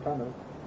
بتاعنا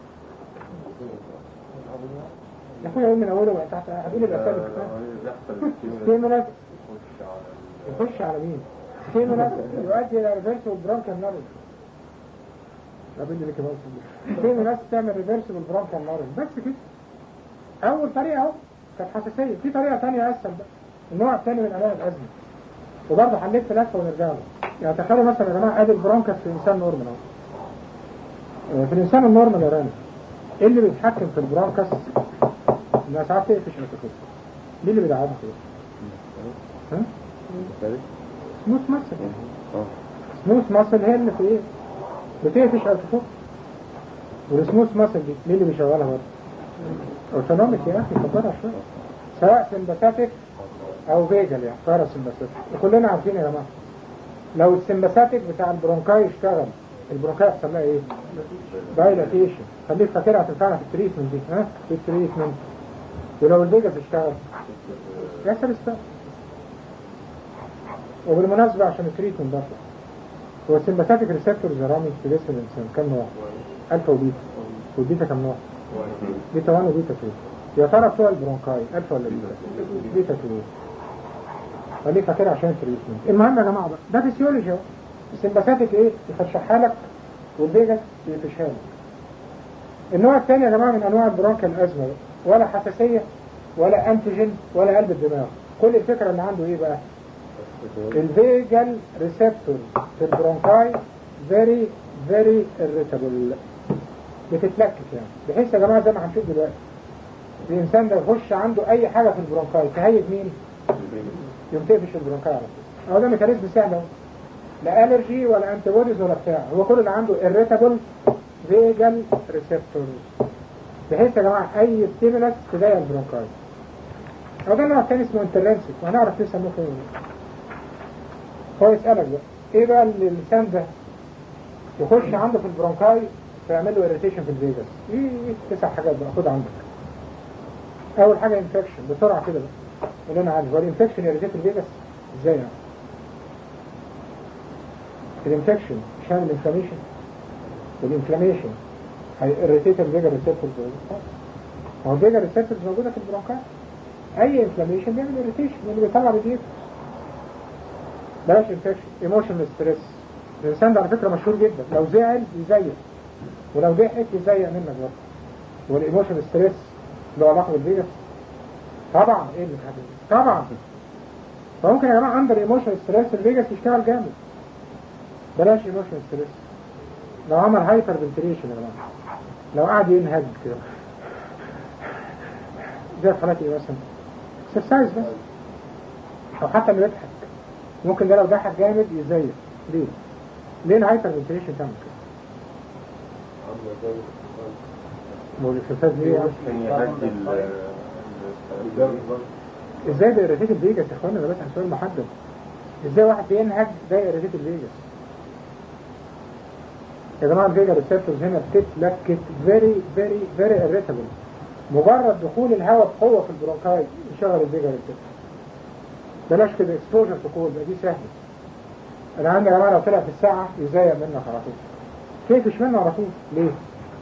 يا اخويا يقول من اوله بقى تحت هتقول الاسئله بيحصل ستيمولاس يخش على يخش على مين؟ ستيمولاس يؤدي الى ريفرسبل برونكال نارج طب اللي كمان ستيمولاس تعمل ريفرسبل برونكال نارج بس كده اول طريقه اهو كانت حساسيه في طريقه ثانيه اسهل بقى النوع الثاني من انواع الازمه وبرضه حليت في لفه ونرجع له يعني تخيلوا مثلا يا جماعه ادي البرونكس في انسان نورمال اهو في الانسان النورمال يا رامي ايه اللي بيتحكم في البرونكس؟ الناس ساعات تقفش الكتف مين اللي بيدعمها كده؟ ها؟ سموث ماسل سموث ماسل هي اللي في ايه؟ بتقفش الكتف والسموث ماسل دي مين اللي بيشغلها برضه؟ اوتونوميك يا اخي كبرها شويه سواء سمباثيك او فيجل يعني بارا سمباثيك وكلنا عارفين يا جماعه لو السمباثيك بتاع البرونكاي اشتغل البرونكاي يحصل لها ايه؟ دايلاتيشن خليك فاكرها هتنفعنا في التريتمنت دي ها؟ في التريتمنت ولو الفيجاس اشتغل يحصل استاذ وبالمناسبة عشان التريتمنت ده هو السمباثيك ريسبتورز يا رامي في جسم الانسان كم نوع؟ الفا وبيتا والبيتا كم نوع؟ بيتا 1 وبيتا 2 يا ترى بتوع البرونكاي الفا ولا بيتا؟ بيتا 2 خليك فاكرها عشان التريتمنت المهم يا جماعة بقى ده فيسيولوجي اهو السمباثيك ايه؟ يفشحها لك والفيجاس يفشها لك النوع الثاني يا جماعة من انواع البرونكال ازمة ولا حساسية ولا انتيجين ولا قلب الدماغ كل الفكرة ان عنده ايه بقى الفيجال ريسبتور في البرونكاي فيري فيري irritable بتتلكك يعني بحيث يا جماعة زي ما هنشوف دلوقتي الانسان ده يخش عنده اي حاجة في البرونكاي تهيج مين يوم تقفش البرونكاي على طول اهو ده ميكانيزم سهل اهو لا الرجي ولا انتي بوديز ولا بتاع هو كل اللي عنده irritable فيجال ريسبتور بحيث يا جماعة اي ستيمولاس تضايق البرونكاي هو ده النوع الثاني اسمه انترنسك وهنعرف ليه سموه كده هو يسألك بقى ايه بقى اللي اللسان ده يخش عنده في البرونكاي فيعمل له اريتيشن في الفيجاس ايه تسع حاجات بقى خد عندك اول حاجة انفكشن بسرعة كده بقى اللي انا عارف هو الانفكشن يريتيت الفيجاس ازاي يعني الانفكشن مش هعمل انفلاميشن والانفلاميشن هيريتيت الفيجا ريسبتورز هو الفيجا ريسبتورز موجودة في البرونكاي اي انفلاميشن بيعمل اريتيشن اللي بيطلع بديك بلاش انفكشن ايموشنال ستريس الانسان ده على فكره مشهور جدا لو زعل يزيق ولو ضحك يزيق منك برضه والايموشنال ستريس له علاقه بالفيجاس طبعا ايه اللي حاجه طبعا فممكن يا جماعه عند الايموشنال ستريس الفيجاس يشتغل جامد بلاش ايموشنال ستريس لو عمل هايبر فنتريشن يا جماعه لو قعد ينهج كده زي في حالات ايه مثلا اكسرسايز بس او حتى انه يضحك ممكن ده لو ضحك جامد يزيق ليه؟ ليه الهايبر فنتريشن تعمل كده؟ ما هو الاكسرسايز ليه يعني؟ ممكن يهدي ال ازاي ده اريتيت الفيجاس يا اخوانا انا بسأل سؤال محدد ازاي واحد بينهج ده اريتيت الفيجاس يا جماعه الفيجا ريسبتورز هنا بتتلكك فيري فيري فيري اريتابل مجرد دخول الهواء بقوه في البرونكاي يشغل الفيجا ريسبتور بلاش كده اكسبوجر في كول دي سهله انا عندي يا جماعه لو طلع في الساعه يزيق منك على طول كيفش منه على طول ليه؟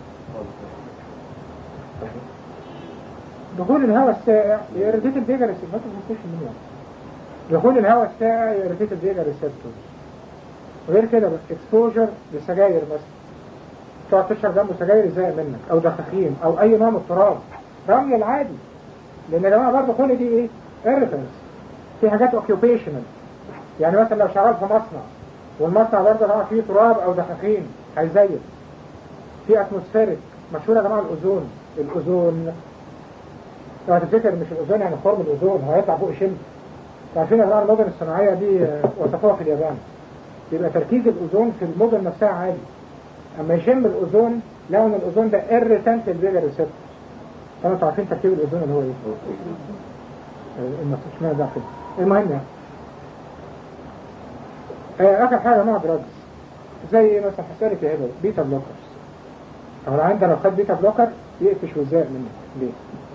دخول الهواء السائع يريتيت الفيجا ريسبتور ما تنسوش منه دخول الهواء السائع يريتيت الفيجا ريسبتور غير كده بس اكسبوجر لسجاير مثلا تقعد تشرب جنبه سجاير يزيق منك او دخاخين او اي نوع من التراب رمي العادي لان يا جماعه برضه كل دي ايه؟ ايرتنس في حاجات اوكيوبيشنال يعني مثلا لو شغال في مصنع والمصنع برضه طبعا فيه تراب او دخاخين هيزيد في اتموسفيريك مشهور يا جماعه الاوزون الاوزون لو تفتكر مش الاوزون يعني خرم الاوزون هو هيطلع فوق شمس عارفين يا جماعه المدن الصناعيه دي وصفوها في اليابان يبقى تركيز الاوزون في المدن نفسها عالي اما يشم الاوزون لو ان الاوزون ده irritant الفيجا ريسبتور طبعا انتوا عارفين تركيب الاوزون اللي هو ايه المفروض اشمعنى ده كده المهم يعني آه اخر حاجه نوع دراجز زي مثلا هسألك يا هبه بيتا بلوكرز او لو عندنا لو خد بيتا بلوكر يقفش ويزاق منك ليه؟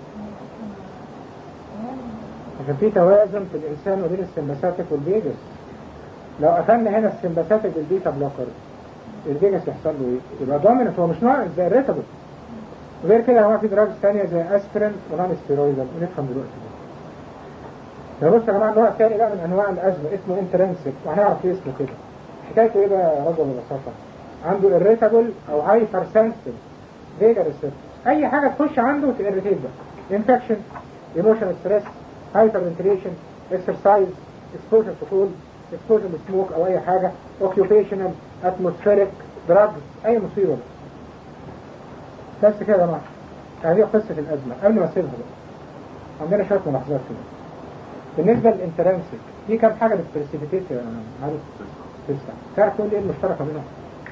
عشان في توازن في الانسان وبين السمباثيك والفيجاس لو قفلنا هنا السمباثيك بالبيتا بلوكر الفيجاس يحصل له ايه يبقى دوميننت هو مش ناقص زي الريتابل غير كده هو في دراجز ثانيه زي اسبرين ونون ستيرويدال ونفهم دلوقتي ده بص يا جماعه النوع الثاني بقى من انواع الازمه اسمه انترنسك وهنعرف ايه اسمه كده حكايته ايه بقى يا رجل ببساطه عنده irritable او هايبر سنسيتيف فيجا ريسبتور اي حاجه تخش عنده تيريتيت بقى انفكشن ايموشنال ستريس هايبر فنتريشن اكسرسايز اكسبوجر تو كول اكسبوجر لسموك او اي حاجه اوكيوبيشنال اتموسفيريك دراجز اي مصيبه بقى. بس كده يا جماعه هذه قصه الازمه قبل ما اسيبها بقى عندنا شويه ملاحظات كده بالنسبه للانترنسك في كام حاجه بتبرسيبيتيت يا عارف تسعه تعرف تقول لي ايه المشتركه بينهم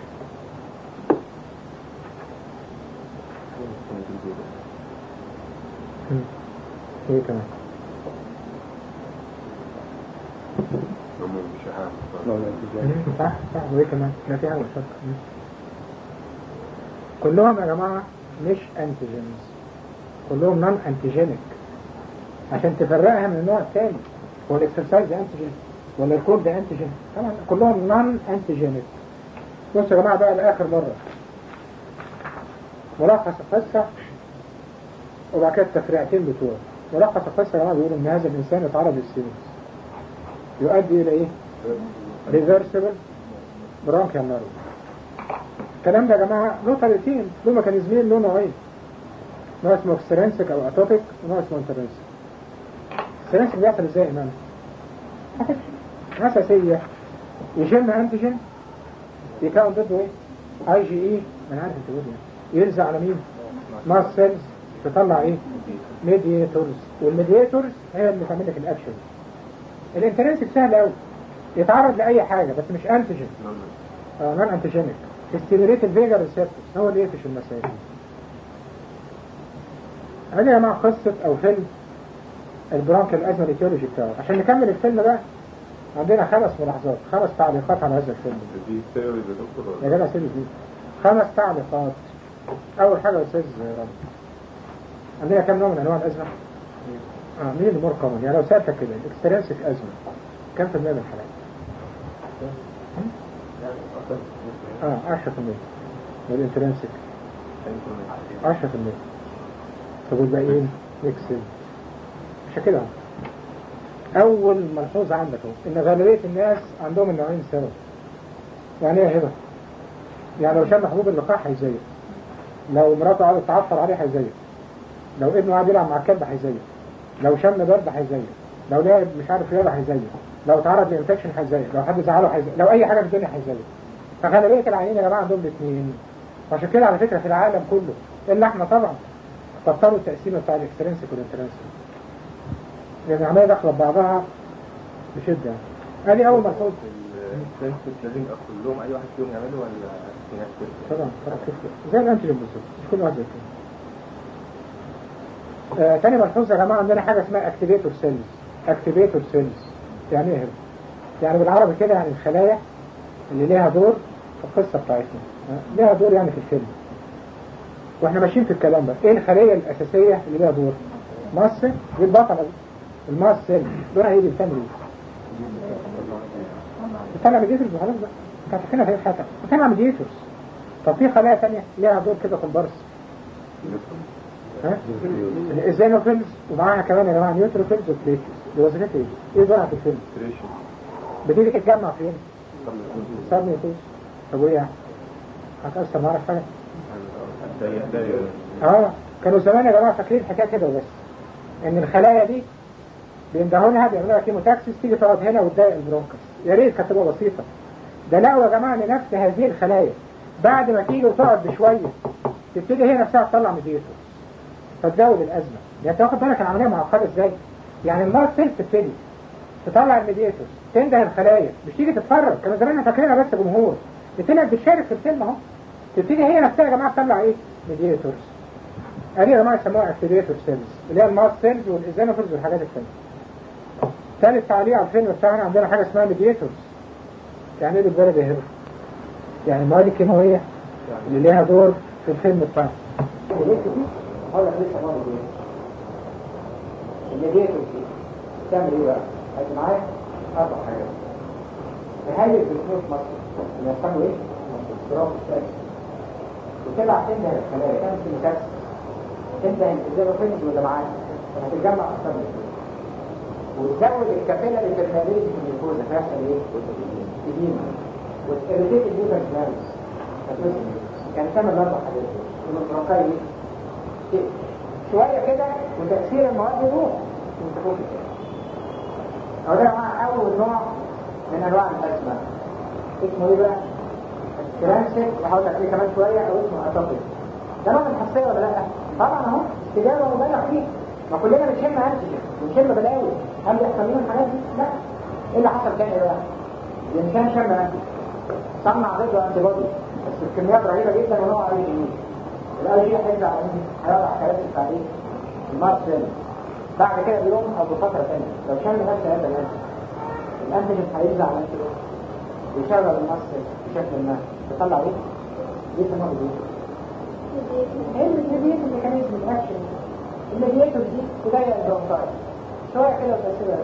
مم. ايه كمان عموم شهام مم. صح صح وايه كمان لا في حاجه مشتركه مم. كلهم يا جماعه مش انتيجينز كلهم نون انتيجينيك عشان تفرقها من النوع الثاني هو الاكسرسايز ده انتيجين ولا الكود ده انتيجين طبعا كلهم نون انتيجينيك بصوا يا جماعه بقى لاخر مره ملخص القصه وبعد كده التفريعتين بتوعه ملخص القصه يا جماعه بيقول ان هذا الانسان يتعرض للسيروس يؤدي الى ايه؟ ريفرسبل برونكيال نارو الكلام ده يا جماعه له طريقتين له ميكانيزمين له نوعين نوع اسمه اكسترنسك او اتوبيك ونوع اسمه انترنسك اكسترنسك بيحصل ازاي يا امام؟ اساسيه يشم انتيجين يكون ضده ايه؟ اي جي اي انا عارف انت بتقول ايه يلزق على مين؟ ماس سيلز تطلع ايه؟ ميدياتورز والميدياتورز هي اللي تعمل لك الاكشن الانترنسك سهل قوي يتعرض لاي حاجه بس مش انتيجين اه نون انتيجينيك ستيميليت الفيجا ريسبتورز هو اللي يقفش المسائل هذه يا جماعه قصه او فيلم البرونكيال الازمه الايتيولوجي بتاعه عشان نكمل الفيلم ده عندنا خمس ملاحظات خمس تعليقات على هذا الفيلم دي ثيوري يا دكتور يا ولا جدع سيبي دي خمس تعليقات اول حاجه يا استاذ رامي عندنا كم نوع من انواع الازمه اه مين اللي مور كومن يعني لو سالتك كده الاكسترنسك ازمه كم في المية من الحالات اه 10% والانترنسك 10% طب والباقيين ميكسد مش كده اول ملحوظه عندك اهو ان غالبيه الناس عندهم النوعين سوا يعني ايه هبه يعني لو شم حبوب اللقاح هيزيق لو مراته قعدت تعفر عليه هيزيق لو ابنه قاعد يلعب مع الكلب هيزيق لو شم برد هيزيق لو لعب مش عارف رياضه هيزيق لو تعرض لانفكشن هيزيق لو حد زعله هيزيق لو اي حاجه في الدنيا هيزيق فغالبيه العيانين يا جماعه عندهم الاثنين وعشان كده على فكره في العالم كله الا احنا طبعا بطلوا التقسيمه بتاع الاكسترنسك والانترنسك لان العمليه داخله ببعضها بشده يعني ادي اول ملحوظه السنسس لازم يبقى كلهم اي واحد فيهم يعمله ولا في ناس تفرق؟ طبعا طبعا تفرق زي الانتيجين بالظبط مش كل واحد زي كده آه تاني ملحوظه يا جماعه عندنا حاجه اسمها اكتيفيتور سيلز اكتيفيتور سيلز يعني ايه هنا؟ يعني بالعربي كده يعني الخلايا اللي ليها دور في القصه بتاعتنا آه، ليها دور يعني في الفيلم واحنا ماشيين في الكلام ده ايه الخليه الاساسيه اللي ليها دور؟ ماس سيل دي البطله دي. الماس سيل دورها ايه بتعمل ايه؟ بتطلع ميديتورز وخلاص بقى انت فاكرها في حاجه بتطلع ميديتورز طب في خلايا ثانيه ليها دور كده كومبارس ها الزينوفيلز ومعاها كمان يا جماعه نيوتروفيلز وبليتس دي وظيفتها ايه؟ ايه دورها في الفيلم؟ تريشن بتيجي تتجمع فين؟ صار نيوتروز طب وايه يعني؟ هتأثر معانا في حاجه؟ ضيق ضيق اه كانوا زمان يا جماعه فاكرين الحكايه كده وبس ان الخلايا دي بيندهوا لها بيعملوا لها كيموتاكسيس تيجي تقعد هنا وتضايق البرونكس يا ريت كانت تبقى بسيطه ده لقوا يا جماعه ان نفس هذه الخلايا بعد ما تيجي وتقعد بشويه تبتدي هي نفسها تطلع ميديتور فتزود الازمه يعني انت واخد بالك العمليه معقده ازاي؟ يعني المارس سيل تبتدي تطلع الميديتور تنده الخلايا مش تيجي تتفرج كانوا زمان فاكرينها بس جمهور بتبتدي بتشارك في الفيلم اهو تبتدي هي نفسها يا جماعه تطلع ايه؟ ميديتورز ادي يا جماعه يسموها اكتيفيتور سيلز اللي هي الماس سيلز والايزانوفيلز والحاجات الثانيه ثالث تعليق على الفيلم بتاعنا عندنا حاجه اسمها ميديتورز يعني ايه بالبلد هنا يعني المواد الكيماويه اللي ليها دور في الفيلم بتاعنا الميديتورز دي بتعمل ايه بقى؟ هاتي معايا اربع حاجات تهيئ الفلوس مصر اللي يحصلوا ايه؟ برافو كويس وتبع تنده الخلايا كان في مكاس تنده الزيروفينج ولا معاك هتتجمع اكتر من كده وتزود الكابيلاري permeability في الجلوكوزا فيحصل ايه؟ تديما وتريتيت الليفر جلانس يعني تعمل اربع حاجات من البرونكاي دي شويه كده وتاثير المواد يروح من تفوق كده أو ده نوع أول نوع من أنواع الأزمة اسمه إيه بقى؟ ترانسيت وحاول أحكي كمان شوية أو اسمه أتوبيك ده نوع من الحساسية ولا لأ؟ طبعا أهو استجابة مبالغ فيه ما كلنا بنشم أنتيجين بنشم بلاوي هل بيحصل لنا الحاجات دي؟ لا إيه اللي حصل تاني بقى؟ الإنسان شم أنتيجين صنع ضده أنتي بودي بس الكميات رهيبة جدا ونوع أي جي الأي جي هيرجع هيقع حاجات التعليم المارس بعد كده بيوم او بفتره ثانيه لو شم نفس هذا الانتيجين الانتيجين هيرجع على الانتيجين ويشغل النص بشكل ما يطلع ايه؟ دي اسمها ايه؟ ايه الميديت الميكانيزم الاكشن الميديتور دي بدايه البرونكايت شويه كده وتاثير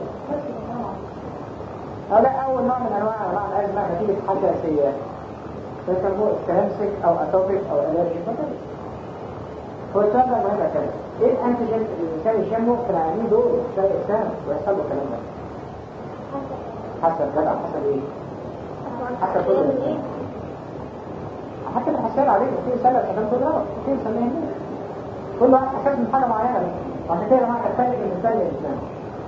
أو لا أول نوع من أنواع أنواع الأزمة نتيجة حاجة أساسية فيسموه استهمسك أو أتوبيك أو ألرجي فقط هو السؤال ده مهم كده ايه الانتيجين اللي الانسان يشمه في العيانين دول في الاجسام ويحصل له الكلام ده حسب جدع حسب ايه حسب كل الانسان حتى الحساب عليه في رساله كمان كده في رساله كل واحد حسب من حاجه معينه عشان كده يا جماعه تختلف من انسان لانسان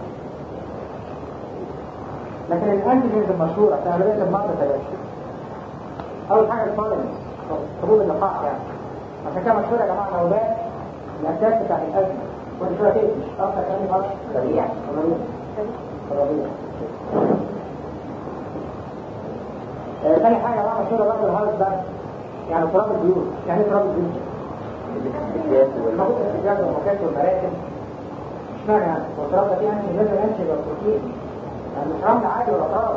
لكن الانتيجينز المشهوره في عمليه المرضى ثلاثه اول حاجه الفولنس حبوب اللقاح يعني عشان كده مشهور يا جماعه الاولاد الاساس بتاع الازمه كل شويه تقفش اكتر كلام غلط سريع ربيع ربيع ثاني حاجه بقى مشهوره برضه الهارد ده يعني تراب البيوت يعني تراب البيوت موجود في السجاد والمكات والمراكب اشمعنى يعني هو التراب ده فيه انشي لازم ينشي بالبروتين يعني مش رمل عادي ولا تراب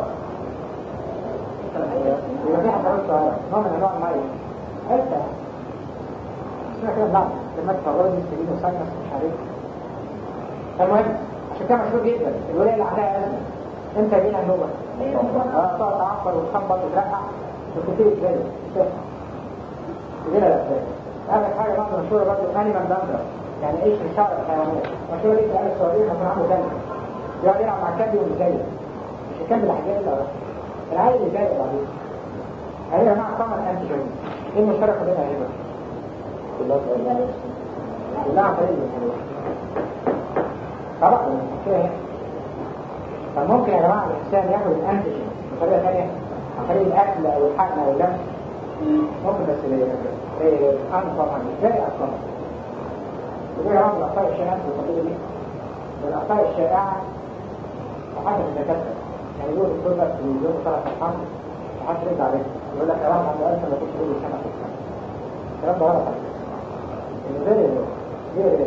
يبقى فيها حشرات صغيره نوع من انواع الميه حته اسمها كده نعم لما تفرغي مسترين وساينس مش عارف المهم عشان كده مشهور جدا الولايه اللي عندها ازمه امتى يجينا النوبه؟ اه تقعد تعفر وتخبط وترقع وتبتدي تجري تفهم يجينا الاسباب اخر حاجه برضه مشهوره برضه انيمال داندر يعني ايش من شعر الحيوانات مشهوره دي في العيال الصغيرين هيكون عنده دم يقعد يلعب مع الكلب يوم جاي مش الكلب اللي هيجي الا العيل اللي جاي بعدين هي يا جماعه طبعا انتيجين ايه المشترك بينها ايه بقى؟ كلها عن طريق الانسولين طبعا كده فممكن يا جماعه الانسان ياخد الانتيجين بطريقه ثانيه عن طريق الاكل او الحقن او اللمس ممكن بس ليه ايه انا طبعا ازاي اصلا ودي يا جماعه من الاخطاء الشائعه في الطبيب دي من الاخطاء الشائعه وحتى في الدكاتره يعني يقول الدكتور بس يقول ثلاث ارقام وحد يرد عليه يقول لك يا واحد عنده ألف ما كنتش تقول سنه الكلام ده غلط غير غير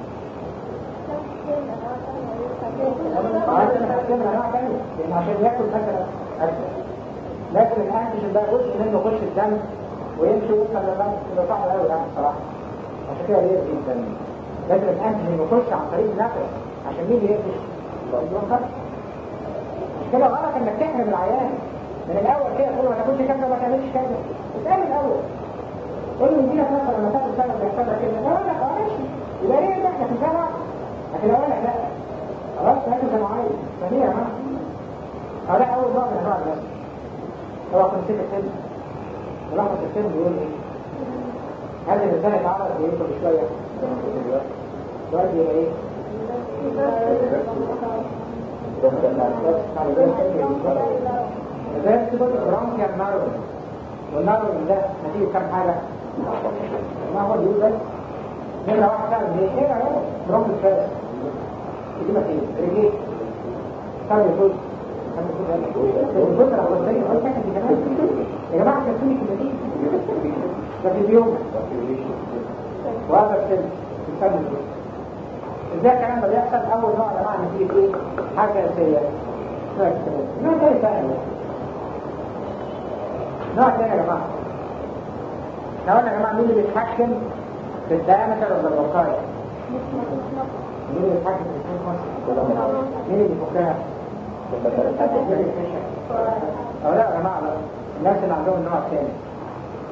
لان عشان ياكل مثلا اكل لكن الانتيجين ده جزء منه يخش الدم ويمشي ويوصل للرمل ده صح قوي يعني بصراحه عشان كده ليه جدا لازم الانتيجين يخش عن طريق النفس عشان مين يقفش البرونكايت مش كده غلط انك تحرم العيان من الاول كده تقول ما تاكلش كذا وما تعملش كذا اسال الاول قول له يجي لك مثلا لما تاكل سنه بيحصل لك كده لا لا ماشي يبقى ليه ده احنا في الجامعه لكن اقول لك لا خلاص تاكل زي ما عايز فليه يا جماعه هذا اول نوع من انواع الناس هو خمسين السن ملاحظة السن بيقول ايه؟ هل الانسان يتعرض لايه كل شويه؟ دلوقتي يبقى ايه؟ ده سيبك برانكيال نارون والنارون ده نتيجة كام حاجة؟ ما هو بيقول ده نمرة واحد سأل ليه؟ ايه يا رب؟ برانك الفاس يجيبك ايه؟ رجليك سأل يقول الفترة الأولانية قلت لك دي كمان يا جماعة كفوني كلمتين ده في اليوم وهذا السن السن ازاي الكلام ده بيحصل اول نوع يا جماعه نتيجه ايه حاجه اساسيه نوع تاني سهل نوع تاني يا جماعه احنا قلنا يا جماعه مين اللي بيتحكم في الدايمتر ولا الوقايه مين اللي بيتحكم في السيكونس مين اللي بيفكها او لا يا جماعه لا الناس اللي عندهم النوع الثاني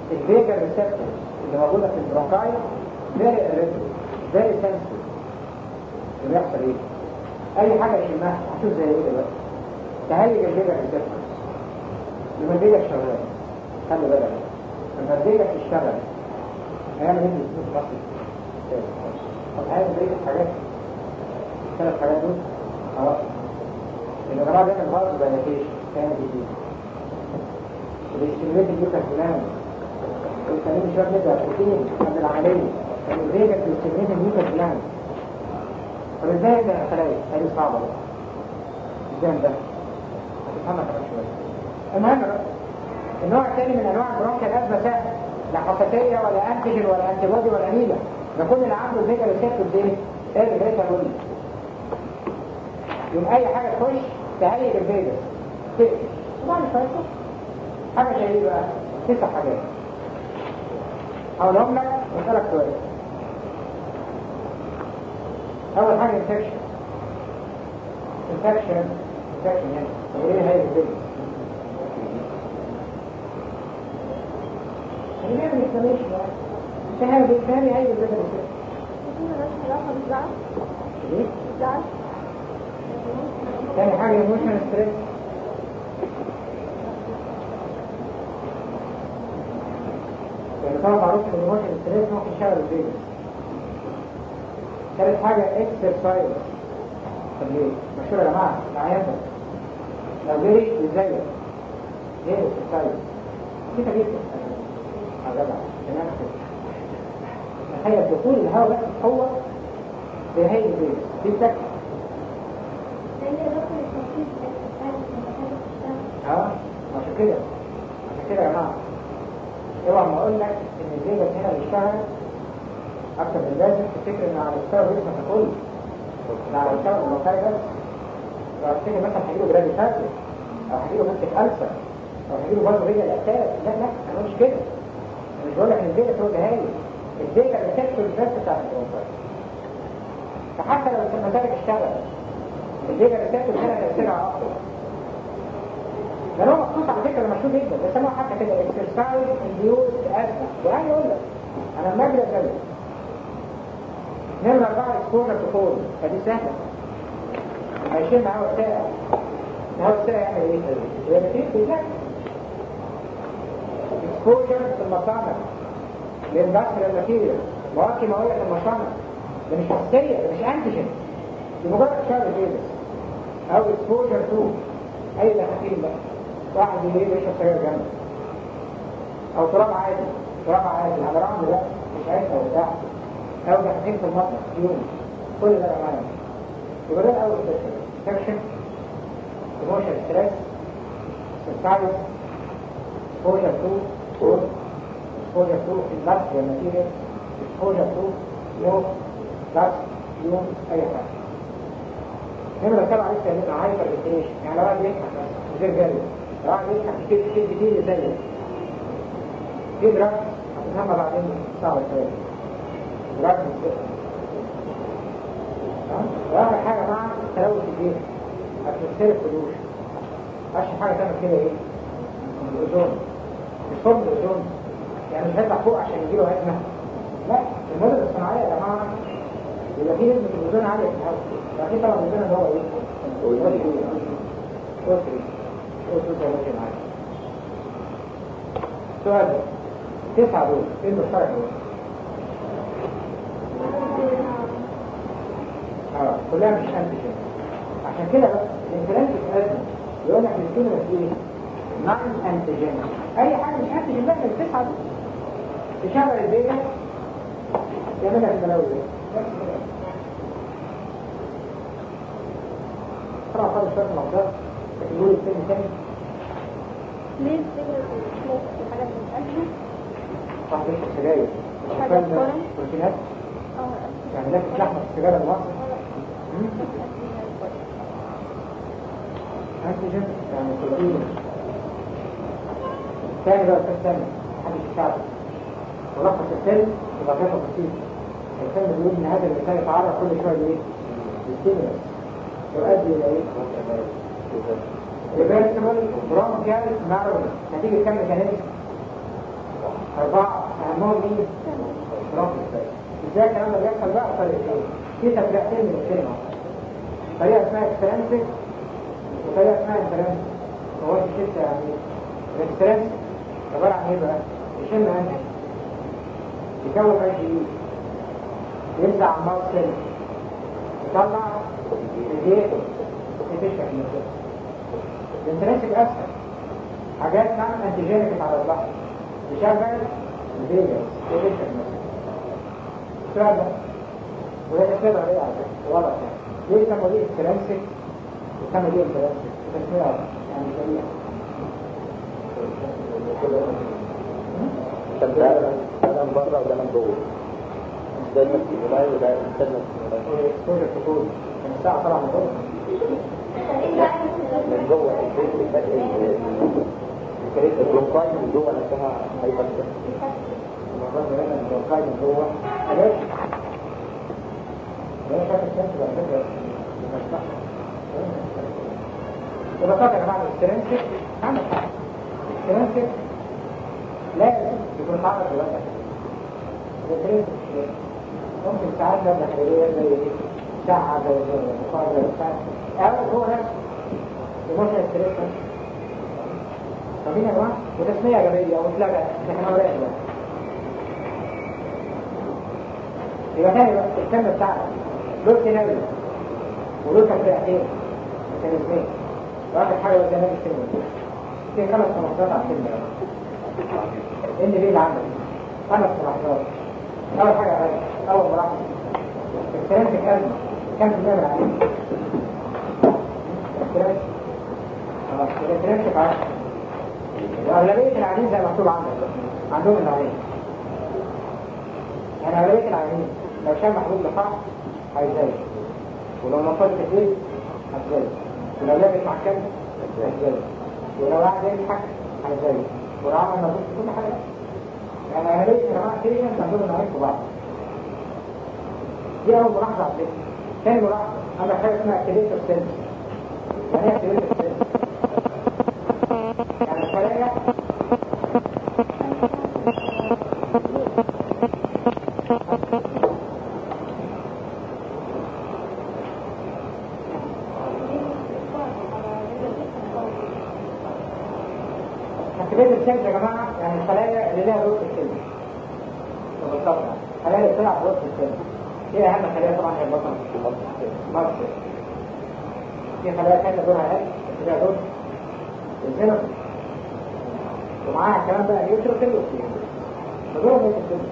الفيجا ريسبتور اللي موجوده في البرونكاي فيري اريتبل فيري سنسيتيف اللي بيحصل ايه؟ اي حاجه يشمها هشوف زي ايه دلوقتي تهيج الفيجا ريسبتور لما الفيجا شغال خلي بالك لما الفيجا تشتغل هيعمل ايه في الفلوس مصر؟ طب هيعمل ايه الحاجات الثلاث حاجات دول خلاص اللي جماعه بيعمل غلط بنتيجه تعمل ايه الاستيميليت الجلوكاس بلان والكلام شويه نبدا بروتين قبل العمليه كان الفيجا بيستيميليت الجلوكاس بلان طب ازاي يبدا الخلايا؟ هذه صعبه بقى ازاي ده؟ هتفهمها كمان شويه المهم بقى النوع الثاني من انواع البرونكيال ازمه سهل لا حساسيه ولا انتيجين ولا انتي بودي ولا نيله ده كل اللي عنده الفيجا ريسبتور دي ايه الفيجا بودي يوم اي حاجه تخش تهيج الفيجا تقفل وبعد شويه حاجه زي ايه بقى؟ تسع حاجات هقولهم لك واسالك سؤال اول حاجه انفكشن انفكشن انفكشن يعني طب ايه هي الفيجا؟ اللي بيعمل انفلاميشن بقى فاهم فاهم هي الفيجا ايه؟ تاني حاجة ايموشن ستريس يعني طبعا معروف ان الايموشن ستريس ممكن يشغل الفيجا ثالث حاجة اكسرسايز طب ليه؟ مشهور يا جماعة معايا انت لو جري ازاي؟ ليه اكسرسايز؟ كيف جدا اه جدع تمام كده تخيل دخول الهواء بس هو بهي الفيجا دي بتكتب اه عشان كده عشان كده يا جماعه اوعى ما اقول لك ان الفيجاس هنا بيشتغل اكتر من لازم تفتكر ان على مستوى جسمك كله لا على مستوى المنطقه بس لو افتكر مثلا هيجيله جرادي فاتر او هيجيله مسك ألسر او هيجيله برضه فيجا الاساس لا لا انا مش كده انا مش بقول لك ان الفيجاس هو جهاز الفيجا بتكتب البث بتاع البرونكايت فحتى لو السماتارك اشتغل الفيجا بتكتب هنا تاثيرها اقوى ده هو مخصوص على فكره مشهور جدا بيسموه حتى كده اكسرسايز انديوز ازمه ويعني يقول لك انا لما اجري اتكلم نمرة أربعة اكسبوجر تو كول فدي سهلة لما يشيل معاه وسائل معاه وسائل يعمل ايه؟ يبقى فيه بيذاكر اكسبوجر في المصانع للاندستريال ماتيريال مواد كيماوية في المصانع ده مش حساسية ده مش انتيجين دي مجرد شغل فيروس أو اكسبوجر تو أي تفاصيل بقى واحد يجي يشرب سجاير جنبه او تراب عادي تراب عادي على رمل لا مش عايزها وبتاع او دحين في المطبخ يوم كل ده معايا يبقى ده الاول سكشن ايموشن ستريس سيرفايس exposure to food exposure to industrial material exposure to smoke dust يوم اي حاجه نمرة سبعة لسه هنبقى هايبر انتريشن يعني لو واحد بيضحك بس غير جري لو واحد بيضحك كتير كتير كتير يزيد في دراج هتفهمها بعدين صعبة شوية دراج واخر حاجة مع تلوث الجيش اتموسفيريك بوليوشن اشهر حاجة تعمل كده ايه؟ الاوزون مش فوق الاوزون يعني مش هيطلع فوق عشان يجيله ازمة لا المدن الصناعية يا جماعة يبقى في نسبة الاوزون عالية في الهواء فأكيد طبعا الاوزون اللي هو ايه؟ أوزون أوزون أوزون عالي سؤال ده تسعة دول ايه المشترك دول؟ اه كلها مش انتيجين عشان كده بقى الانفلانتيك ازمه يقول لك الكلمه ايه؟ نون انتيجين اي حاجه مش انتيجين بقى من التسعه دول تشغل البيئه يعملها في البلاوي دي بس كده طبعا خالص شويه الموضوع لكن يقول الكلمه تاني ليه الفكرة السموك في حاجة من الأجل؟ واحد يشرب سجاير حاجة وكان كورة. بروتينات اه يعني لكن لحمه في السجاير المصري انتيجين يعني بروتين الثاني بقى الفيلم الثاني محدش يساعده ولخص الفيلم يبقى غير بسيط الفيلم بيقول ان هذا الانسان يتعرض كل شويه لايه؟ للستيمولس يؤدي الى ايه؟ ريفيرسبل برونكيال نارو نتيجه كم ميكانيزم أربعة أهمهم مين؟ برونكوسباز ازاي الكلام ده بيحصل بقى طريقتين في تفريقتين من الكلمة طريقة اسمها اكسترنسك وطريقة اسمها انترنسك هو في شتى يعني الاكسترنسك عبارة عن ايه بقى؟ يشم انت يكون اي جديد ينزع على الماوس سيل يطلع الجيت يتشفك من الجيت الانترنسك اسهل حاجات نعمل انتيجينيك على البحر يشغل الفيجاس يتشفك من الجيت السؤال ده وهي تفسير عليه على فكرة واضح يعني ليه يسموا دي اكسترنسك ويسموا دي انترنسك تفسير يعني سريع عشان ده ده من بره وده من جوه ده المسؤولية وده الانسان المسؤولية اكسبوجر تكون من الساعة طبعا من جوه من جوه البيت الكريت البلوكاي من جوه نفسها هيبقى المرات دي لما البرقاي من جوه حاجات ده فاكر كانت على فكرة بمصلحة ببساطة يا جماعة الاكسترنسك عندك حاجة الاكسترنسك لازم يكون حاطط في الوقت الاكسترنسك ممكن ساعات مادة خيرية زي ساعة زي بخار زي ساعة أو هو نفسه يمشي الاكسترنسك فاهمين يا جماعة؟ وتسمية إيجابية أو إطلاق لكن هو لا يجب يبقى تاني بقى الكلمة بتاعتك له سيناريو وله تفريعتين ميكانيزمين واخر حاجة قدامك الكلمة في خمس ملاحظات على الكلمة ان دي اللي عندك خمس ملاحظات أول حاجة غير أول ملاحظة الكلام في كلمة كم في المية من عليه الكلام خلاص الكلام في عشرة وأغلبية العيانين زي ما مكتوب عندك عندهم النوعين يعني أغلبية العيانين لو شام محبوب لصح هيزايد ولو نفضت كتير هتزايد ولو لابس مع كلب هتزايد ولو قاعد يضحك هيزايد ولو عمل مجهود في كل حاجة يعني أغلبية الجماعة كتير عندهم النوعين في بعض دي أول ملاحظة على فكرة ثاني ملاحظة عندك حاجة اسمها اكتيفيتور سيلز يعني ايه اكتيفيتور سيلز؟ يعني الخلايا اكتيفيتور سيلز يا جماعة يعني الخلايا اللي لها دور في السيلز ببساطة يعني الخلايا اللي بتلعب دور في السيلز ايه أهم خلايا طبعا هي البطن مصر في خلايا ثانية دورها أقل بس لها دور الزنق ومعاها كمان بقى اليوتروفيل والسيل فدورهم ايه في السيلز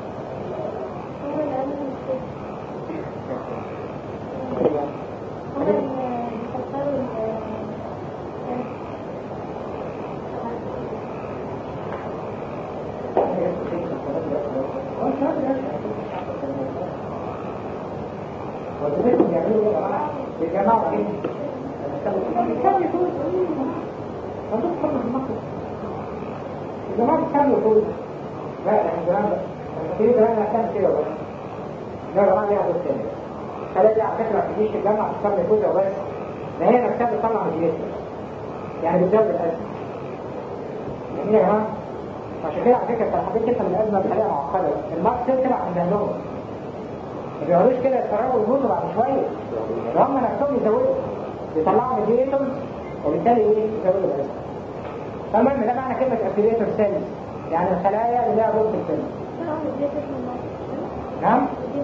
وظيفتهم يعملوا ايه يا جماعه؟ بيجمعوا ايه؟ بيكملوا فلوس عندهم حب في المصر الجماعه بيكملوا فلوس لا احنا زمان بقى في زمان هتعمل كده بقى لا يا جماعه ليها دور تاني خلي دي على فكره ما تجيش تتجمع تكمل فلوس وبس ده هي نفسها بتطلع مديريتها يعني بتزود الازمه يعني يا جماعه عشان كده على فكره انت حبيت انت من الازمه بطريقه معقده المارك تطلع عند النوم ما بيقعدوش كده يتفرجوا ويموتوا بعد شويه ده هم نفسهم يزودوا يطلعوا مديريتهم وبالتالي ايه يزودوا الازمه فالمهم ده معنى كلمه افيليتور سيلز يعني الخلايا اللي لها دور في السيل نعم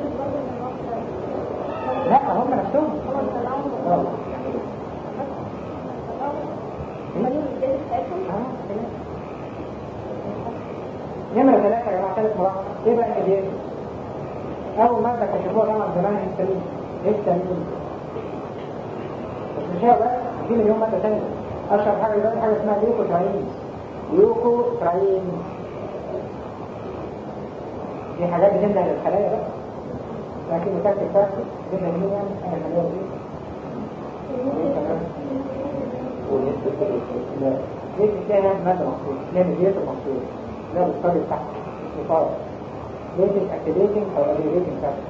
لا هم نفسهم اه نمرة ثلاثة يا جماعة ثالث ملاحظة ايه بقى الجديد؟ أول مادة كشفوها طبعا زمان هيستامين هيستامين بس مش هي بس في مليون مادة تانية أشهر حاجة دلوقتي حاجة اسمها ليوكوتراين ليوكوتراين دي حاجات بتمنع للخلايا بس لكن متأكد فاكر بما هي أنا خليها دي لا دي بتلاقيها مادة مخصوص لها مديرة مخصوص لا بالطريق تحت مصاب ليتك اكتيفيتنج او اجريفيتنج فاكتور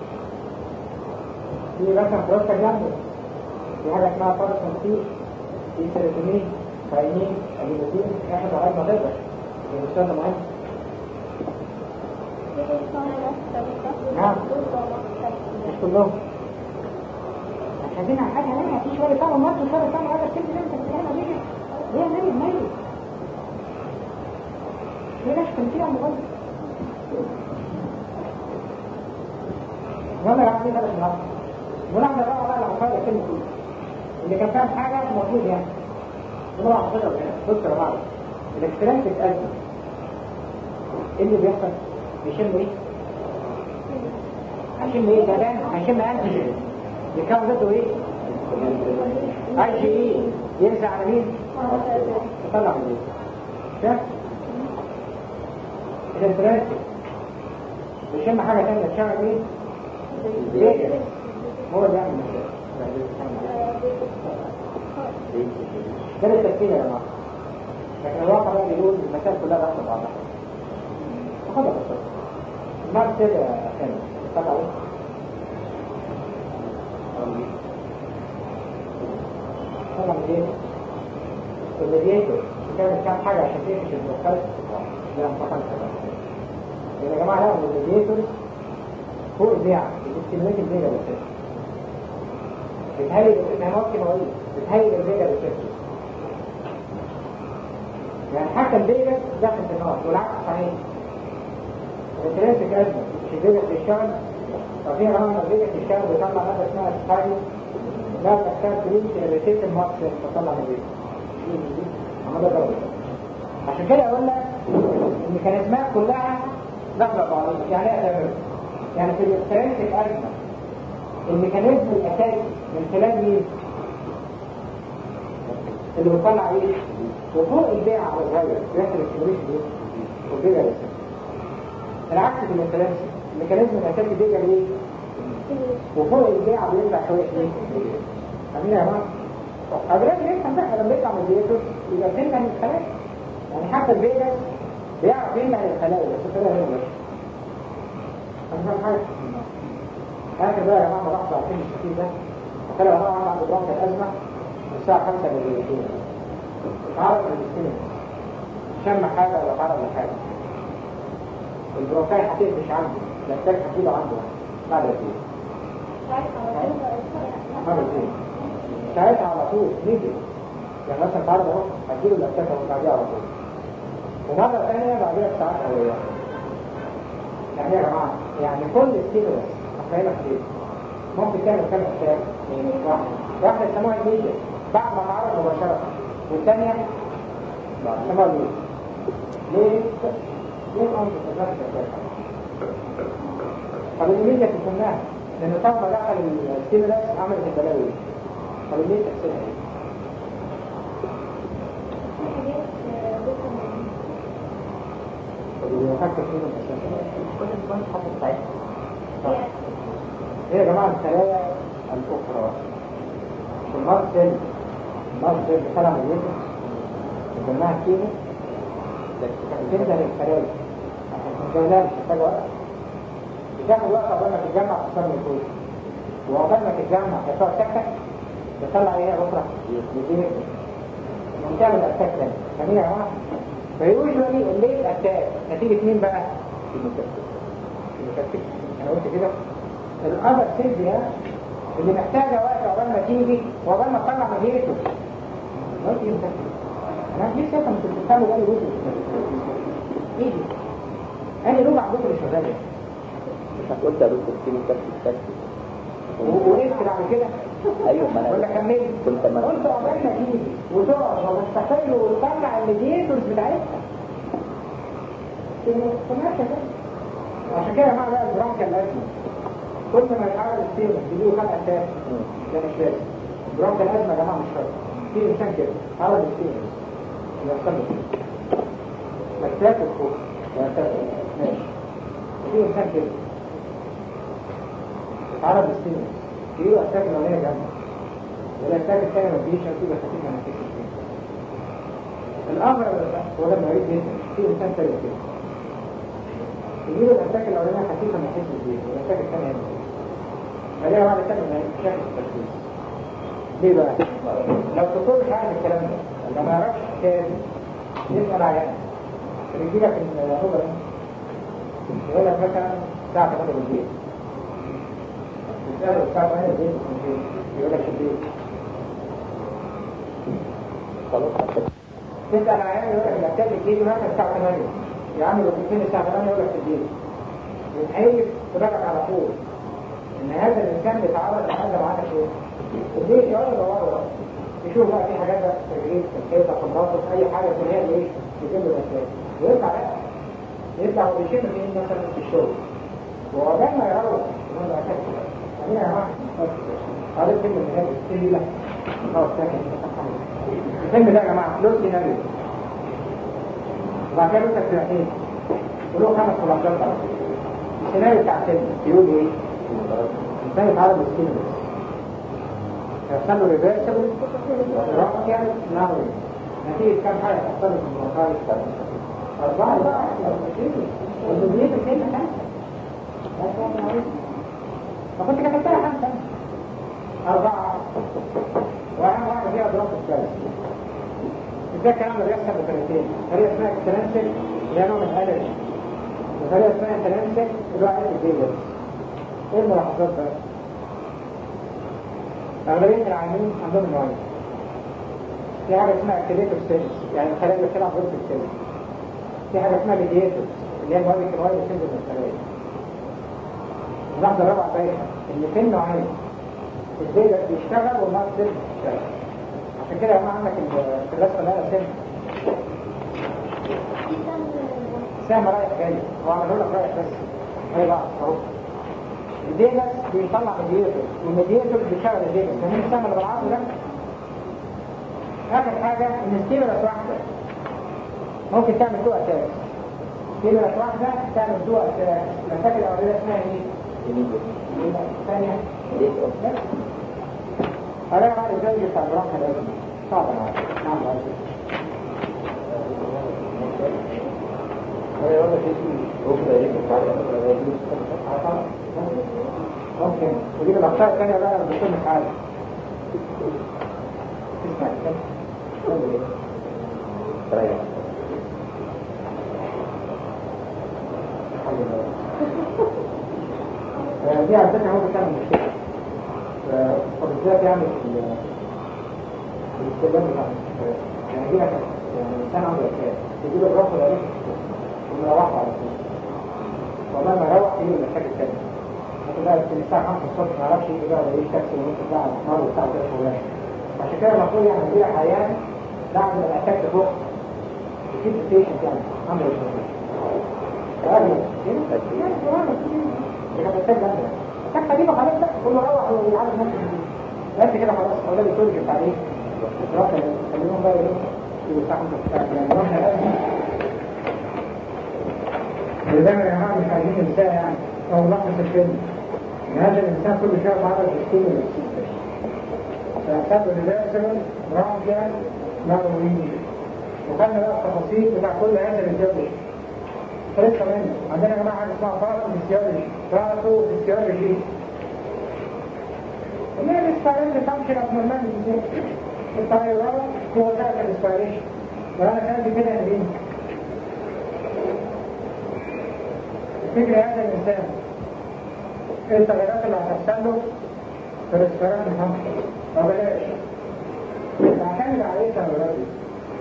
في مثلا بروستا جنبه في حاجه اسمها بارسون سي في سيروتونين كاينين اجيبوتين احنا لغايه ما تقدر دي مستند مهم نعم مش كلهم مش عايزين حاجة هنا في شوية طعم مات وشوية طعم هذا الكلب اللي انت بتتكلم عليه ليه ميت ميت ليه لاش كان فيها مغلق وانا راح اعمل هذا النهارده ونحن بقى بقى العصاية الكلمة كلها اللي كان فاهم حاجة موجود يعني ونروح حافظها وكده بص يا بعض الاكتراك بتقلب ايه اللي بيحصل؟ بيشم ايه؟ هيشم ايه كمان؟ هيشم انتيجين يكون ضده ايه؟ اي جي اي ينزع على مين؟ يطلع من ايه؟ شايف؟ الانتراك بيشم حاجة تانية تشغل ايه؟ ليه؟ هو اللي يعمل ده التفكير يا جماعة لكن الواقع بقى بيقول المسائل كلها داخله بعضها خدها بس ما كده يا خالد طبعا طبعا ايه الميدياتور كان كام حاجة عشان تقفش البروكال لا انفصل كده يا جماعة لا الميدياتور فوق البيع بتستملك البيع بس بتهيئ انا ممكن اقول بتهيئ البيع بس يعني حتى البيجا داخل في النار والعكس صحيح الانترنسك أزمة مش البيجا بتشتغل طب في غرامة البيجا بتشتغل بيطلع مادة اسمها سبايل لا تحتاج تريد ريسيت الماركس بتطلع من البيجا عمال ضرب عشان كده اقول لك الميكانيزمات كلها داخله بعضها يعني ايه أتعمل؟ يعني في الانترنسك أزمة الميكانيزم الأساسي من خلال مين؟ اللي بيطلع ايه؟ وفوق البيع على الغير بيحصل الكبريش دي والبيع لسه العكس في الميكانيزم الميكانيزم الاساسي بيجي ليه وفوق البيع بيرجع شويه ليه فاهمين يا جماعه حضرتك ليه هنبقى لما يطلع من البيتر يبقى فين من الخلايا يعني حتى البيجا بيعرف يمنع الخلايا بس الخلايا هي مش انا فاهم حاجه اخر بقى يا جماعه بلاحظ على الفيلم الشكيل ده وكان يا جماعه عند برامج الازمه الساعه 5 بالليل اتعرض للسينما شم حاجة ولا اتعرض لحاجة البروكاي هتقفش عنده الاحتاج هتجيبه عنده بعد قد ايه؟ مرتين ساعتها على طول نيجي يعني مثلا تعرض اهو هتجيله الاحتاج اهو بعديها على طول ومرة ثانية بعديها بساعات قوية يعني يا جماعة يعني كل ستيمولس هتلاقينا كتير ممكن تعمل كام احتاج؟ واحدة واحدة يسموها الميديا بعد ما تعرض مباشرة والثانية سماها ليه ليه ليه الأمر تتذكر كده طب الميديا تسماها لأن طبعا دخل الستيمولاس عملت البلاوي طب ليه تحسنها ايه؟ طب اللي يفكر فيه من كل البنك حاطط ساعتها ايه يا جماعة الخلايا الأخرى المارسل المارسل بتاع مليئة بنسميها كيمو بتنزل الخلايا عشان تنزلها مش محتاج وقت بتاخد وقت قبل ما تتجمع في الصدر الكويس وقبل ما تتجمع هتقعد تكتك تطلع ايه اخرى يديك وتعمل اتاك تاني فاهمين يا جماعه فيوجوالي الليل اتاك نتيجه مين بقى؟ المكتب المكتب انا قلت كده الأذر سيلز ده اللي محتاجة وقت عقبال ما تيجي وعقبال ما تطلع مديرته ما قلت انت انا دي سياسة مش بتستعمل ده لوجه ايه دي؟ انا لوجه عندكم اللي شغال انت قلت يا دكتور في كبت الكبت وقفت بعد كده ايوه ما ولا انا كملت كنت ما قلت عقبال ما تيجي وتقعد وتستحيل وتطلع المديرتورز بتاعتها سمعت كده عشان كده مع بقى البرانكا الازمه كل ما يتعرض السيرم بيجيله كام اساس ده مش لازم برانكا الازمه يا جماعه مش شرط في انسان كده عرض السيرم يحصل له مسافه فوق مسافه ماشي في انسان كده اتعرض السيرم يجيله اساس الاولانيه جنبه والاساس الثاني ما بيجيش نتيجه خفيفه من السيرم الامر هو ده مريض جدا في انسان تاني كده يجيله الاتاك الاولانيه خفيفه ما يحسش بيها والاتاك الثاني هنا بعدين بعد كده ما يكتشفش التشخيص ليه بقى؟ لو الدكتور مش عارف الكلام ده ولا ما يعرفش كام يسأل عيان بيجي لك الهوبر يقول لك مثلا الساعة 8 بالليل تسأله الساعة 8 بالليل يقول لك في البيت خلاص تسأل عيان يقول لك الأكتاب بتجيلي مثلا الساعة 8 يا عم لو بتجيلي الساعة 8 يقول لك في البيت بتحيف دماغك على طول إن هذا الإنسان بيتعرض لحاجة معاك إيه؟ البيت يقعد يدور يشوف بقى في حاجات بقى في الرجلين في الحيطة في الراس في أي حاجة يكون هي اللي إيه؟ يجيب له الأسباب ويطلع بقى يطلع وبيشم فين مثلا في الشغل وعقبال ما يروح يقول له أساس خلينا يا جماعة قريت فيلم من هذا السيري لا خلاص ساكن الفيلم ده يا جماعة له سيناريو وبعد كده له تفسيرين وله خمس ملاحظات بقى السيناريو بتاع الفيلم بيقول ايه؟ الانسان يتعرض للستيمولس يحصل له ريفيرسبل رقم يعني ناوي نتيجة كام حاجة تحصل له في المقال أربعة بقى والدنيا بتكلم خمسة فكنت كتبتها خمسة أربعة وأهم واحدة فيها دراسة الثالث ازاي الكلام ده بيحصل بطريقتين طريقة اسمها اكسترنسك اللي هي نوع من الالرجي وطريقة اسمها انترنسك اللي هو عارف الديلر ايه الملاحظات بقى؟ أغلبية العاملين عندهم نوعين في حاجة اسمها اكتيفيتور سيلز يعني الخلايا اللي بتلعب دور في السيلز في حاجة اسمها ميدياتور اللي هي المواد الكيماوية اللي بتنزل من الخلايا اللحظة الرابعة بايخة إن في نوعين الديلر بيشتغل والنار سيلز بتشتغل عشان كده يا جماعة عندك ال- في الرسمة ده سيلز سهم رايح جاي هو عملوا لك رايح بس هي بعض اهو الديلس بيطلع ميدياتور والميدياتور بيشتغل الديلس فاهمين السهم اللي بالعرض ده اخر حاجه ان ستيمولس واحده ممكن تعمل دو اساس ستيمولس واحده تعمل دو اساس المساكن الاوليه اسمها ايه؟ الثانيه أنا بعد ذلك بتاع الراحة لازم صعب معاك نعم بعد ممكن ودي الأخطاء الثانية بقى بكل حال اسمع الكلام الحمد لله آه، دي على فكرة ممكن تعمل مشكلة ف- وبالذات يعني في ال- في الاستخدام بتاع المستشفيات يعني دي يعني الإنسان عنده أشياء تجيب الرفض عليه ومروحه على طول والله ما روح يجيب المشاكل تاني ممكن بقى في الساعة 5 الصبح ما يعرفش يجي بقى يجيب تاكسي وممكن بقى على الحمار والساعة كده شغلانة عشان كده المفروض يعني دي حياة بعد ما الأتاك تفوق تجيب ستيشن يعني عمل ايه؟ راجل كده؟ دي كانت أتاك جامدة أتاك خليفة خلاص بقى كله روح ويعرف نفسه بس كده خلاص أولاد الكل بتاع إيه؟ رحنا خليهم بقى إيه؟ يجيبوا الساعة 5 بتاع يعني رحنا لازم ولذلك يا جماعة مش عايزين ننساه يعني أو نقص الفيلم إن هذا الإنسان كل شوية معرض للسيمولس فأخذ ريفيرسبل رانجر ناروين وخلنا بقى التفاصيل بتاع كل هذا الفيزيولوجي ثلاث كمان عندنا يا جماعة حاجة اسمها بارا فيزيولوجي بارا فيزيولوجي اللي هي الاسبيريشن فانكشن اوف نورماليتي التايرات هو ده الاسبيريشن وانا كان كده يا بنتي فكر هذا الإنسان ايه التغيرات اللي هتحصل له في الاسبران الفانكشن ما بلاش تعتمد على ايه التغيرات دي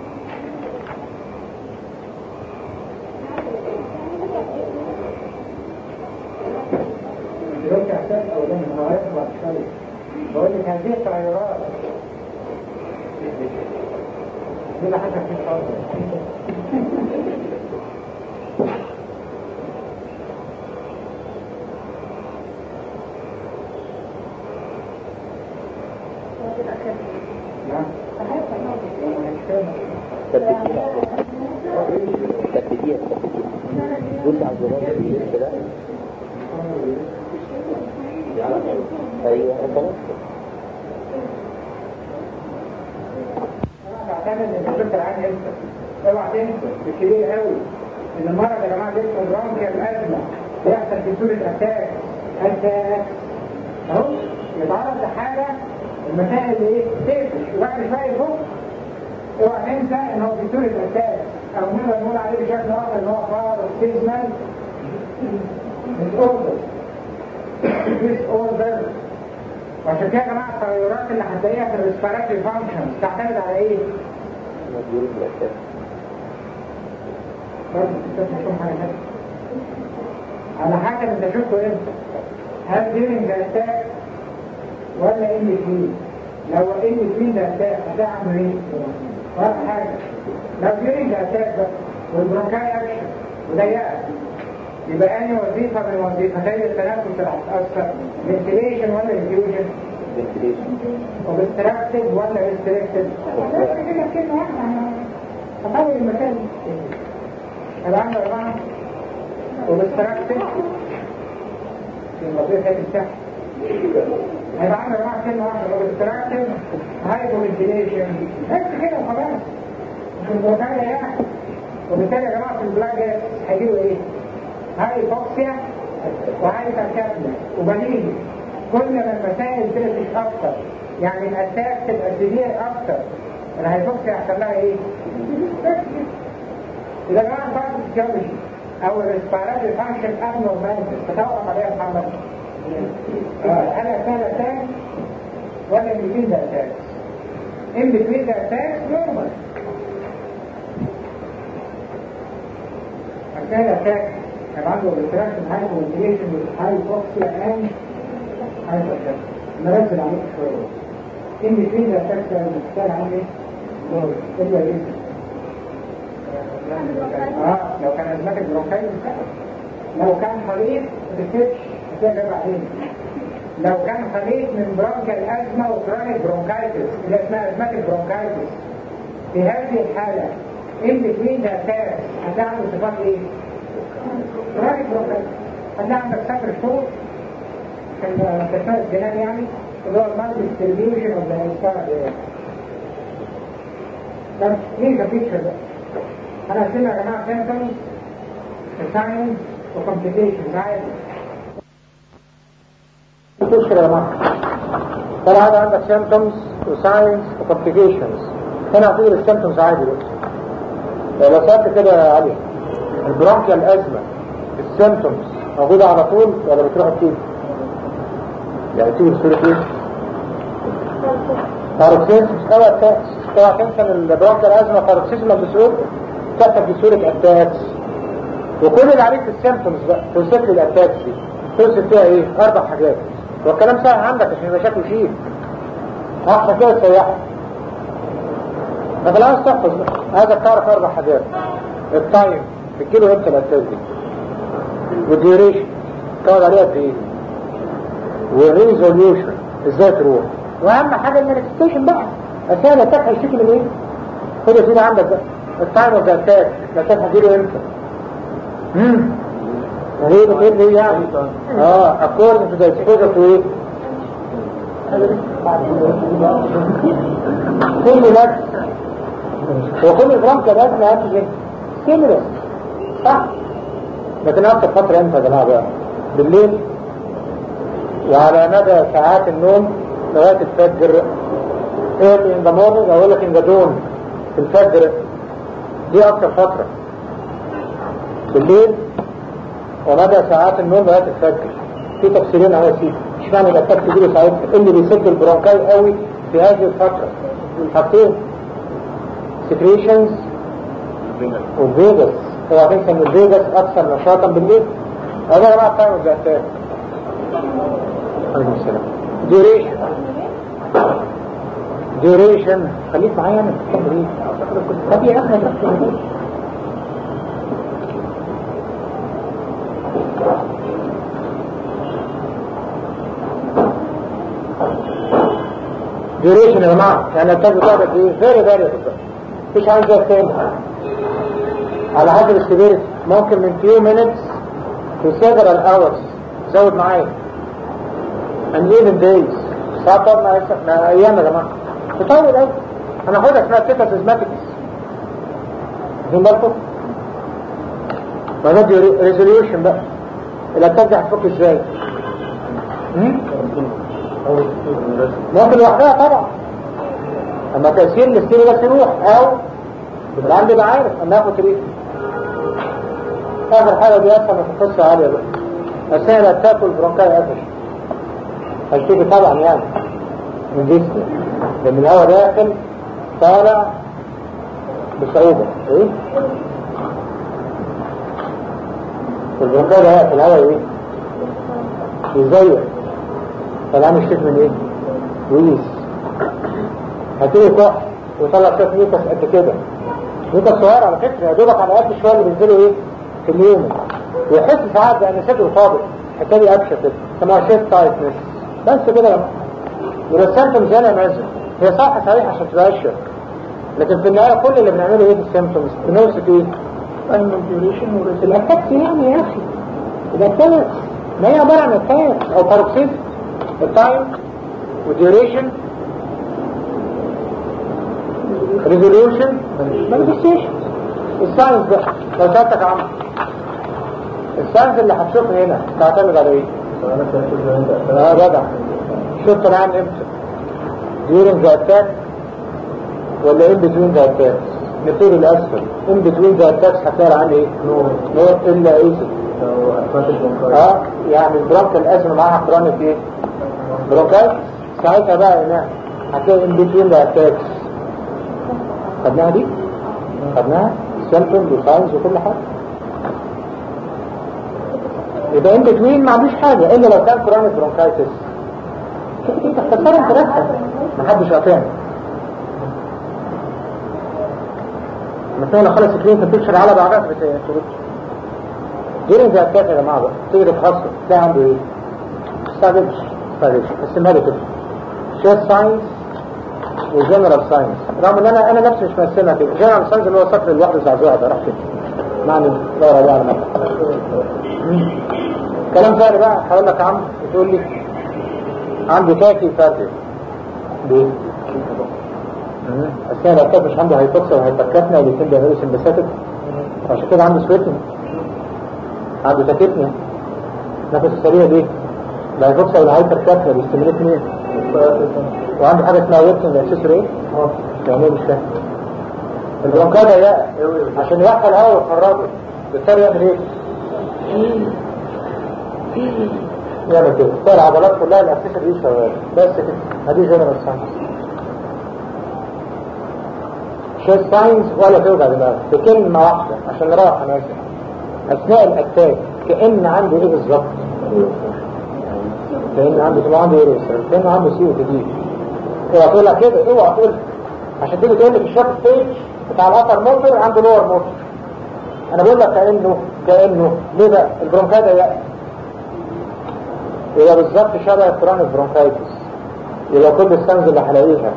دلوقتي احساس او ده من هوايات بعد شويه بقول لك هذه التغيرات دي اللي حاجه في الصوت نعم ثبتيها ثبتيها دوس على الزرار اللي كده ايوه خلاص تعتمد ان الطفل العادي ينسى اوعى تنسى الكبير قوي ان المرض يا جماعه لسه برونكيال ازمه بيحصل في صوره اتاك اتاك اهو يتعرض لحاجه المسائل اللي ايه تقفش وبعد شويه يفك اوعى تنسى ان هو في صوره اتاك او نقدر نقول عليه بشكل اخر ان هو فار سيزمال disorder disorder وعشان كده يا جماعه التغيرات اللي هتلاقيها في الريسبيراتوري فانكشنز تعتمد على ايه؟ برضه انت بتشوف حاجه تانية. على حسب انت شفته امتى هل during the attack ولا ان between لو ان between the attack هتعمل ايه؟ ولا حاجه لو during the attack بس والبرونكاي اكشن وضيقه يبقى انهي وظيفه من وظيفتي التنفس اللي هتتاثر ventilation ولا infusion؟ وبستراكتيف ولا ريستريكتيف؟ كده كلمه واحده انا هحاول المكان هيبقى عندي اربعه وبستراكتيف في الوظيفه دي بتاعتي هيبقى عندي اربعه كلمه واحده وبستراكتيف هايبو فنتيليشن بس كده وخلاص مش الموضوع يعني وبالتالي يا جماعه في البلاك هيجيله ايه؟ هاي فوكسيا وهاي تركاتنا وبنيجي كل ما المسائل ترسش اكتر يعني الاتاك تبقى سيفير اكتر الهايبوكسيا يحصل لها ايه؟ اذا جماعه بعض الفيزيولوجي او الريسبيراتوري فانكشن ابنورماليتيز تتوقف عليها يا محمد آه، انا كان اتاك ولا ان بين ذا اتاك ان بين ذا اتاك نورمال كان اتاك كان عنده ريتراكشن هاي كونتيشن هاي فوكسيا اند هاي فوكسيا نركز عليه شويه ان بين ذا اتاك كان عامل ايه؟ الا ايه؟ اه لو كان ازمتك برونكايتس لو كان خليط ما تكتبش هتلاقي ده بعدين لو كان خليط من برونكال ازمه وكرونيك برونكايتس اللي اسمها ازمتك برونكايتس في هذه الحاله ان بتوين ذا تاس هتعمل صفات ايه؟ كرونيك برونكايتس هتلاقي عندك سفر شهور كان تشمل الجنان يعني اللي هو المالتي ديستريبيوشن اوف ذا انسان طب ايه ذا بيكتشر ده؟ انا اسمع يا جماعه سيمبتومز ساينز وكومبليكيشنز عادي تشكر يا جماعه ترى هذا عندك سيمبتومز وساينز وكومبليكيشنز هنا هتقول السيمبتومز عادي بس لو سألت كده يا علي البرونكيال الازمه السيمبتومز موجوده على طول ولا بتروح تيجي؟ يعني تيجي بصوره ايه؟ باروكسيزم اوعى اوعى تنسى ان البرونكيال الازمه باروكسيزم بصوره تحصل بصوره اتاكس وكل اللي عليك في السيمبتومز بقى توصف لي الاتاكس دي توصف فيها ايه؟ اربع حاجات والكلام سهل عندك عشان مشاكل فيه احسن كده تسيحها فخلاص تحفظ بقى هذا تعرف اربع حاجات التايم بتجيله امتى الاتاك دي والديوريشن تقعد عليها قد ايه والريزوليوشن ازاي تروح واهم حاجه المانيفستيشن بقى عشان الاتاك هيشتكي من ايه خد يا سيدي عندك بقى التايم اوف ذا اتاك الاتاك هتجيله امتى امم ايه ده ايه ده يعني اه according to the exposure to ايه كل نفس وكل جرام كباب ما هاتش ايه كاميرا صح لكن اكتر فترة امتى يا جماعة بقى بالليل وعلى مدى ساعات النوم لغاية الفجر early in the morning اقول لك in the dawn في الفجر دي اكتر فترة بالليل ومدى ساعات النوم لغاية الفجر في تفسيرين على سيدي مش معنى الأفكار تجيله ساعتها اللي بيسد البرونكاي قوي في هذه الفترة حاجتين سكريشنز والفيجاس اوعى تنسى ان الفيجاس اكثر نشاطا بالليل هذا يا جماعه بتاعمل الجهتات عليكم السلام ديوريشن ديوريشن خليك معايا انا بتحب ايه؟ طب يا اخي بس ديوريشن يا جماعه يعني التاج بتاعك ايه فيري فيري مفيش عندي زي التاني على حسب السيفيريتي ممكن من few minutes to several hours زود معايا and even days ساعات طب مع مع ايام يا جماعه تطول قوي انا هاخدها اسمها تيتا سيزماتيكس واخدين بالكم؟ ما ده ريزوليوشن بقى الاتاك دي هتفك ازاي؟ ممكن لوحدها طبعا اما تأثير الاستيري بس يروح او العام بيبقى عارف اما ياخد ريح اخر حاجه دي اصلا في قصه عاليه بقى اثناء الاتاك والبرونكاي قفش هيشتكي طبعا يعني من جسمه لان الهواء داخل طالع بصعوبه ايه والبرونكاي ده في الهواء ايه يزيق فالعام يشتكي من ايه ويس هتيجي كح ويطلع شويه ميكس قد كده ميكس صغير على فكره يا دوبك على قد شويه اللي بينزلوا ايه في اليوم ويحس ساعات بان صدره فاضي الحته دي قفشه كده اسمها شيت تايتنس بس كده لما يبقى السيمتومز هنا مازن هي صح صحيح عشان تبقى اشيك لكن في النهايه كل اللي بنعمله ايه في السيمتومز بنوصف ايه؟ الاتاكس يعني يا اخي الاتاكس ما هي عباره عن اتاكس او باروكسيز التايم وديوريشن ريزوليوشن مانيفستيشن الساينس بقى لو سالتك عم الساينس اللي هتشوفها هنا تعتمد على ايه؟ اه جدع شفت العام امتى؟ during the attack ولا in between the attacks؟ نبتدي الاسفل in between the attacks هتلاقي العام ايه؟ نور نور الا ايزي اه يعني البرونك الازمه معاها كرونيك ايه؟ برونكايت ساعتها بقى هنا هتلاقي in between the attacks خدناها دي؟ خدناها سيمتوم وساينز وكل حاجه يبقى ان بتوين ما عندوش حاجه الا لو كان كرونيك برونكايتس شوف انت اختصار انت نفسك محدش قاطعني مثلا خلص الكلين تبشر على بعضها بتشرب ديرين زي الكاف يا جماعه بقى تيجي تتخصص تلاقي عنده ايه؟ استعجبش استعجبش قسمها لي كده شير ساينس وجنرال ساينس رغم ان انا انا نفسي مش مقسمها كده جنرال ساينس اللي هو سطر الواحد الزعزوع ده راح فين معنى دور عليه على مكة كلام ثاني بقى هقول لك يا عم بتقول لي عندي كاكي فاتي ليه؟ اثناء الاتاك مش عنده هيبوكسا وهيبكتنا الاثنين بيعملوا سمبساتك عشان كده عنده سويتنج عنده تاكيتنيا نفس السريع دي الهيبوكسا والهايبركتنا بيستمرت مين؟ وعنده حاجه اسمها ويتنج اكسسوري ايه؟ يعني مش فاهم البرونكادا يا عشان يوقع الهواء ويخرجه بالتالي يعمل ايه؟ يعمل كده تلاقي العضلات كلها الاكسسوري دي شغاله بس كده هدي جنرال ساينس شوية ساينس ولا توجع دماغك بكلمة واحدة عشان نروح ناسف أثناء الأتاك كأن عنده إيه بالظبط؟ كأن عنده طبعا عنده إيه كأن عنده سي وتدي اوعى تقولها كده اوعى تقولها عشان تيجي تقول لي في الشوك ستيج بتاع الأثر موتور عنده لور موتور أنا بقول لك كأنه كأنه ليه بقى البرونكايدا يأس يبقى بالظبط شبه الكرونيك برونكايتس يبقى كل السنز اللي هلاقيها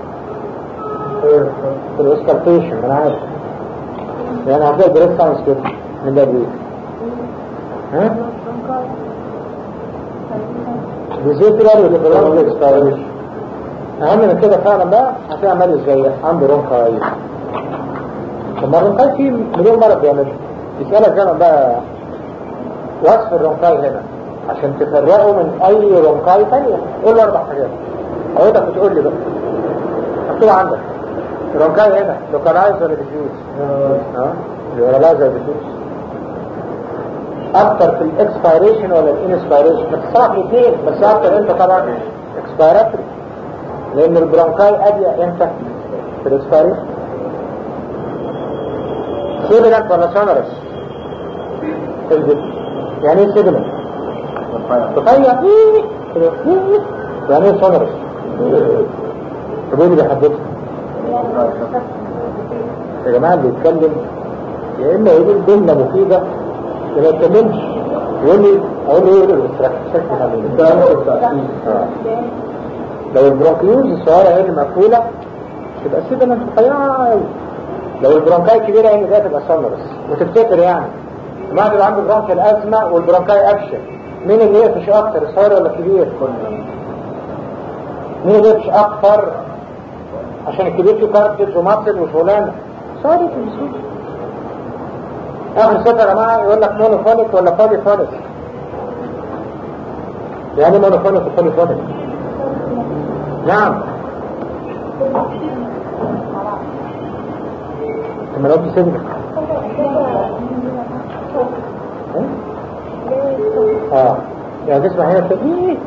في الاسكالتيشن انا عارف يعني هتلاقي بريد ساينس كده من ده بيه ها؟ فيزيكولار وليبرال اكسبيريشن اهم من كده فعلا بقى هتلاقي عمال ازاي عنده رونكاي طب ما الرونكاي فيه مليون مرض بيعملها يسألك زي بقى وصف الرونكاي هنا عشان تفرقه من اي رونكاي تانية قول له اربع حاجات حضرتك بتقول لي بقى مكتوب عندك رونكاي هنا لوكالايز ولا ديفيوز ها لوكالايز ولا ديفيوز اكتر في الاكسبيريشن ولا الانسبيريشن بتصرف الاثنين بس اكتر انت طبعا اكسبيراتوري لان البرونكاي اضيق امتى في الاكسبيريشن سيبلنت ولا سونرس يعني ايه سيبلنت تطير يعني ايه سونرس طب ايه اللي بيحددها يا جماعة اللي يتكلم يا إما يقول جملة مفيدة يا ما يتكلمش يقول لي أقول له يقول له لو البرونكيوز الصغيرة هي اللي مقفولة تبقى سيدة من رفيعة أوي لو البرونكاي كبيرة هي اللي تبقى سونرس وتفتكر يعني ما تبقى عنده برونك الأزمة والبرونكاي أكشن مين اللي يقفش أكتر الصغير ولا الكبير؟ مين اللي يقفش أكتر عشان الكبير فيه كارتج ومصل وشغلانه صارت المسؤول اخر صفحه يا جماعه يقول لك مونوفونيك ولا بولي فونيك يعني مونوفونيك وبولي فونيك نعم انت ما قلت سيبك اه يعني تسمع هنا تقول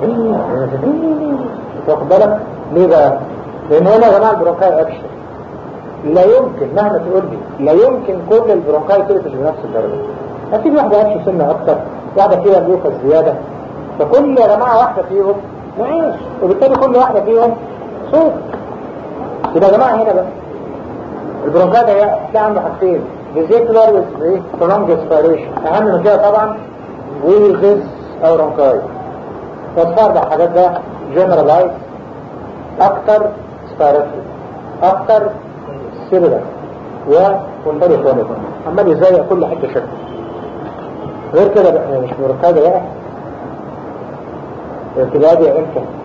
واخد بالك ليه بقى؟ لان هنا يا جماعه البرونكاي اكشن لا يمكن مهما تقول لي لا يمكن كل البرونكاي تقفش بنفس الدرجه اكيد واحده اكشن سنه اكتر واحده فيها ميوكس زياده فكل يا جماعه واحده فيهم معيش وبالتالي كل واحده فيهم صوت يبقى يا جماعه هنا بقى البرونكاي ده هتلاقي عنده حاجتين فيزيكولار وايه prolonged expiration اهم من كده طبعا ويغز او رونكاي فالفرد الحاجات ده جنرالايز اكتر سبيراتوري اكتر سيلولار وبوليفونيك عمال يزيق كل حته شكل غير كده بقى مش مركزه بقى ارتباطي امتى